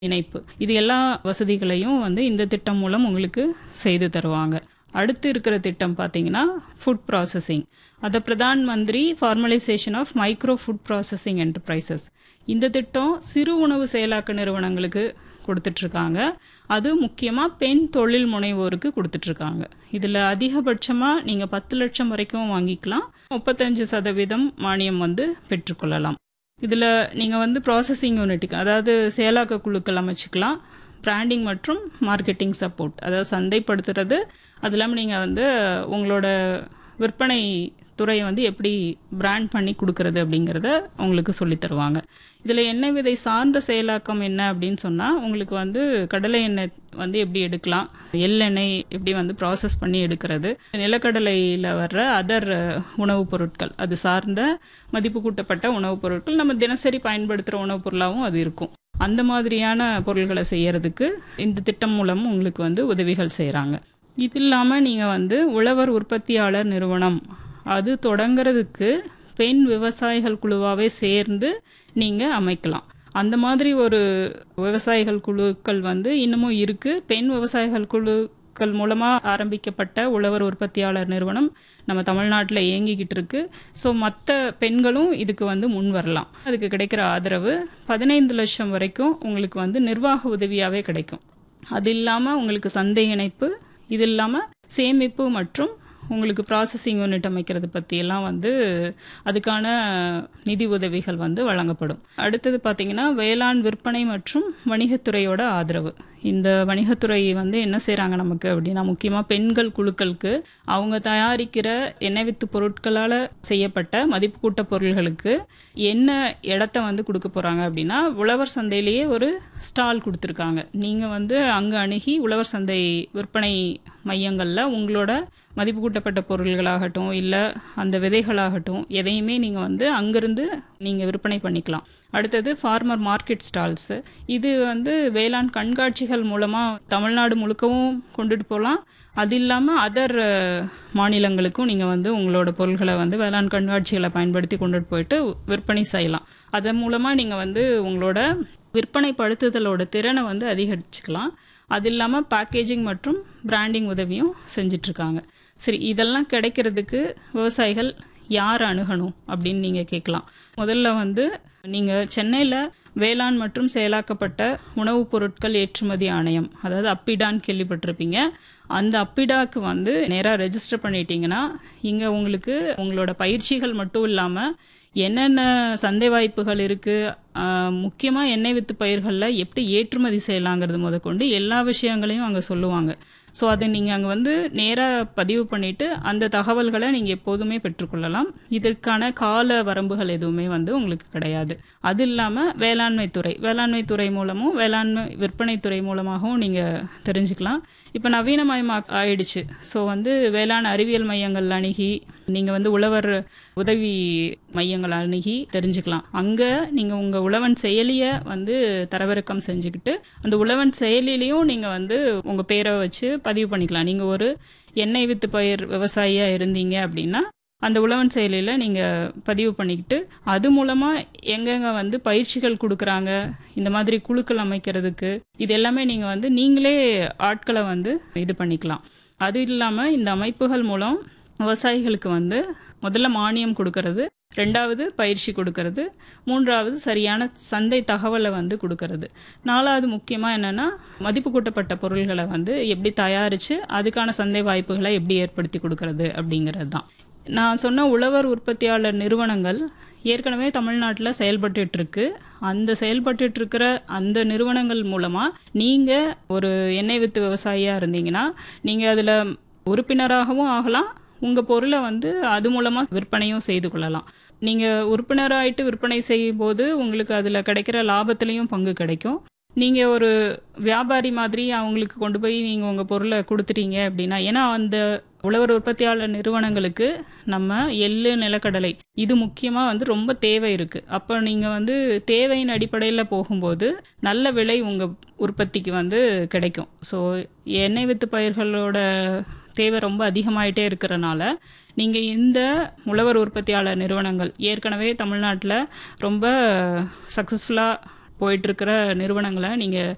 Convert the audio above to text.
இணைப்பு இது எல்லா வசதிகளையும் வந்து இந்த திட்டம் மூலம் உங்களுக்கு செய்து தருவாங்க அடுத்து இருக்கிற திட்டம் பார்த்தீங்கன்னா ஃபுட் ப்ராசஸிங் அதை Pradhan Mantri formalisation of micro food processing enterprises இந்த திட்டம் சிறு உணவு செயலாக்க நிறுவனங்களுக்கு கொடுத்துட்ருக்காங்க அது முக்கியமாக பெண் தொழில் முனைவோருக்கு கொடுத்துட்ருக்காங்க இதில் அதிகபட்சமாக நீங்கள் பத்து லட்சம் வரைக்கும் வாங்கிக்கலாம் முப்பத்தஞ்சு சதவீதம் மானியம் வந்து பெற்றுக்கொள்ளலாம் இதில் நீங்கள் வந்து ப்ராசஸிங் யூனிட்டுக்கு அதாவது செயலாக்க குழுக்கள் அமைச்சுக்கலாம் பிராண்டிங் மற்றும் மார்க்கெட்டிங் சப்போர்ட் அதாவது சந்தைப்படுத்துறது அது இல்லாமல் நீங்கள் வந்து உங்களோட விற்பனை துறையை வந்து எப்படி பிராண்ட் பண்ணி கொடுக்கறது அப்படிங்கிறத உங்களுக்கு சொல்லித் தருவாங்க இதில் எண்ணெய் விதை சார்ந்த செயலாக்கம் என்ன அப்படின்னு சொன்னால் உங்களுக்கு வந்து கடலை எண்ணெய் வந்து எப்படி எடுக்கலாம் எள்ளெண்ணெய் எப்படி வந்து ப்ராசஸ் பண்ணி எடுக்கிறது நிலக்கடலையில் வர்ற அதர் உணவுப் பொருட்கள் அது சார்ந்த மதிப்பு கூட்டப்பட்ட உணவுப் பொருட்கள் நம்ம தினசரி பயன்படுத்துகிற உணவுப் பொருளாகவும் அது இருக்கும் அந்த மாதிரியான பொருள்களை செய்யறதுக்கு இந்த திட்டம் மூலம் உங்களுக்கு வந்து உதவிகள் செய்கிறாங்க இது இல்லாமல் நீங்கள் வந்து உழவர் உற்பத்தியாளர் நிறுவனம் அது தொடங்கிறதுக்கு பெண் விவசாயிகள் குழுவாகவே சேர்ந்து நீங்கள் அமைக்கலாம் அந்த மாதிரி ஒரு விவசாயிகள் குழுக்கள் வந்து இன்னமும் இருக்குது பெண் விவசாயிகள் குழுக்கள் மூலமாக ஆரம்பிக்கப்பட்ட உழவர் உற்பத்தியாளர் நிறுவனம் நம்ம தமிழ்நாட்டில் இயங்கிக்கிட்டு இருக்கு ஸோ மற்ற பெண்களும் இதுக்கு வந்து முன் வரலாம் அதுக்கு கிடைக்கிற ஆதரவு பதினைந்து லட்சம் வரைக்கும் உங்களுக்கு வந்து நிர்வாக உதவியாகவே கிடைக்கும் அது இல்லாமல் உங்களுக்கு சந்தை இணைப்பு இது இல்லாமல் சேமிப்பு மற்றும் உங்களுக்கு ப்ராசஸிங் யூனிட் அமைக்கிறது பற்றியெல்லாம் வந்து அதுக்கான நிதி உதவிகள் வந்து வழங்கப்படும் அடுத்தது பார்த்தீங்கன்னா வேளாண் விற்பனை மற்றும் வணிகத்துறையோட ஆதரவு இந்த வணிகத்துறை வந்து என்ன செய்கிறாங்க நமக்கு அப்படின்னா முக்கியமாக பெண்கள் குழுக்களுக்கு அவங்க தயாரிக்கிற எண்ணெய் வித்து பொருட்களால் செய்யப்பட்ட மதிப்பு கூட்ட பொருள்களுக்கு என்ன இடத்த வந்து கொடுக்க போகிறாங்க அப்படின்னா உழவர் சந்தையிலேயே ஒரு ஸ்டால் கொடுத்துருக்காங்க நீங்கள் வந்து அங்கே அணுகி உழவர் சந்தை விற்பனை மையங்களில் உங்களோட மதிப்பு கூட்டப்பட்ட பொருள்களாகட்டும் இல்லை அந்த விதைகளாகட்டும் எதையுமே நீங்கள் வந்து அங்கேருந்து நீங்கள் விற்பனை பண்ணிக்கலாம் அடுத்தது ஃபார்மர் மார்க்கெட் ஸ்டால்ஸு இது வந்து வேளாண் கண்காட்சிகள் மூலமாக தமிழ்நாடு முழுக்கவும் கொண்டுட்டு போகலாம் அது இல்லாமல் அதர் மாநிலங்களுக்கும் நீங்கள் வந்து உங்களோட பொருள்களை வந்து வேளாண் கண்காட்சிகளை பயன்படுத்தி கொண்டுட்டு போயிட்டு விற்பனை செய்யலாம் அதன் மூலமாக நீங்கள் வந்து உங்களோட விற்பனை படுத்துதலோட திறனை வந்து அதிகரிச்சுக்கலாம் அது இல்லாமல் பேக்கேஜிங் மற்றும் பிராண்டிங் உதவியும் செஞ்சிட்ருக்காங்க சரி இதெல்லாம் கிடைக்கிறதுக்கு விவசாயிகள் யார் அணுகணும் அப்படின்னு நீங்கள் கேட்கலாம் முதல்ல வந்து நீங்கள் சென்னையில் வேளாண் மற்றும் செயலாக்கப்பட்ட உணவுப் பொருட்கள் ஏற்றுமதி ஆணையம் அதாவது அப்பிடான்னு கேள்விப்பட்டிருப்பீங்க அந்த அப்பிடாக்கு வந்து நேராக ரெஜிஸ்டர் பண்ணிட்டீங்கன்னா இங்கே உங்களுக்கு உங்களோட பயிற்சிகள் மட்டும் இல்லாமல் என்னென்ன சந்தை வாய்ப்புகள் இருக்குது முக்கியமாக எண்ணெய் வித்து பயிர்களில் எப்படி ஏற்றுமதி செய்யலாங்கிறது முதற்கொண்டு எல்லா விஷயங்களையும் அங்கே சொல்லுவாங்க ஸோ அதை நீங்கள் அங்கே வந்து நேராக பதிவு பண்ணிவிட்டு அந்த தகவல்களை நீங்கள் எப்போதுமே பெற்றுக்கொள்ளலாம் இதற்கான கால வரம்புகள் எதுவுமே வந்து உங்களுக்கு கிடையாது அது இல்லாமல் வேளாண்மை துறை வேளாண்மை துறை மூலமும் வேளாண்மை விற்பனை துறை மூலமாகவும் நீங்கள் தெரிஞ்சுக்கலாம் இப்போ நவீனமயமா ஆயிடுச்சு ஸோ வந்து வேளாண் அறிவியல் மையங்கள் அணுகி நீங்கள் வந்து உழவர் உதவி மையங்கள் அணுகி தெரிஞ்சுக்கலாம் அங்கே நீங்கள் உங்கள் உழவன் செயலியை வந்து தரவிறக்கம் செஞ்சுக்கிட்டு அந்த உழவன் செயலிலையும் நீங்கள் வந்து உங்கள் பேரை வச்சு பதிவு பண்ணிக்கலாம் நீங்கள் ஒரு எண்ணெய் வித்து பயிர் விவசாயியாக இருந்தீங்க அப்படின்னா அந்த உழவன் செயலியில் நீங்கள் பதிவு பண்ணிக்கிட்டு அது மூலமாக எங்கெங்கே வந்து பயிற்சிகள் கொடுக்குறாங்க இந்த மாதிரி குழுக்கள் அமைக்கிறதுக்கு இது எல்லாமே நீங்கள் வந்து நீங்களே ஆட்களை வந்து இது பண்ணிக்கலாம் அது இல்லாமல் இந்த அமைப்புகள் மூலம் விவசாயிகளுக்கு வந்து முதல்ல மானியம் கொடுக்கறது ரெண்டாவது பயிற்சி கொடுக்கறது மூன்றாவது சரியான சந்தை தகவலை வந்து கொடுக்கறது நாலாவது முக்கியமாக என்னென்னா மதிப்பு கூட்டப்பட்ட பொருள்களை வந்து எப்படி தயாரித்து அதுக்கான சந்தை வாய்ப்புகளை எப்படி ஏற்படுத்தி கொடுக்கறது அப்படிங்கிறது தான் நான் சொன்ன உழவர் உற்பத்தியாளர் நிறுவனங்கள் ஏற்கனவே தமிழ்நாட்டில் செயல்பட்டு இருக்கு அந்த செயல்பட்டு இருக்கிற அந்த நிறுவனங்கள் மூலமாக நீங்கள் ஒரு எண்ணெய் வித்து விவசாயியாக இருந்தீங்கன்னா நீங்கள் அதில் உறுப்பினராகவும் ஆகலாம் உங்கள் பொருளை வந்து அது மூலமாக விற்பனையும் செய்து கொள்ளலாம் நீங்கள் உறுப்பினராயிட்டு விற்பனை செய்யும் போது உங்களுக்கு அதில் கிடைக்கிற லாபத்துலேயும் பங்கு கிடைக்கும் நீங்கள் ஒரு வியாபாரி மாதிரி அவங்களுக்கு கொண்டு போய் நீங்கள் உங்கள் பொருளை கொடுத்துட்டீங்க அப்படின்னா ஏன்னா அந்த உழவர் உற்பத்தியாளர் நிறுவனங்களுக்கு நம்ம எள்ளு நிலக்கடலை இது முக்கியமாக வந்து ரொம்ப தேவை இருக்குது அப்போ நீங்கள் வந்து தேவையின் அடிப்படையில் போகும்போது நல்ல விலை உங்கள் உற்பத்திக்கு வந்து கிடைக்கும் ஸோ எண்ணெய் வித்து பயிர்களோட தேவை ரொம்ப அதிகமாயிட்டே இருக்கிறனால நீங்கள் இந்த உழவர் உற்பத்தியாளர் நிறுவனங்கள் ஏற்கனவே தமிழ்நாட்டில் ரொம்ப சக்ஸஸ்ஃபுல்லாக போயிட்டுருக்கிற நிறுவனங்களை நீங்கள்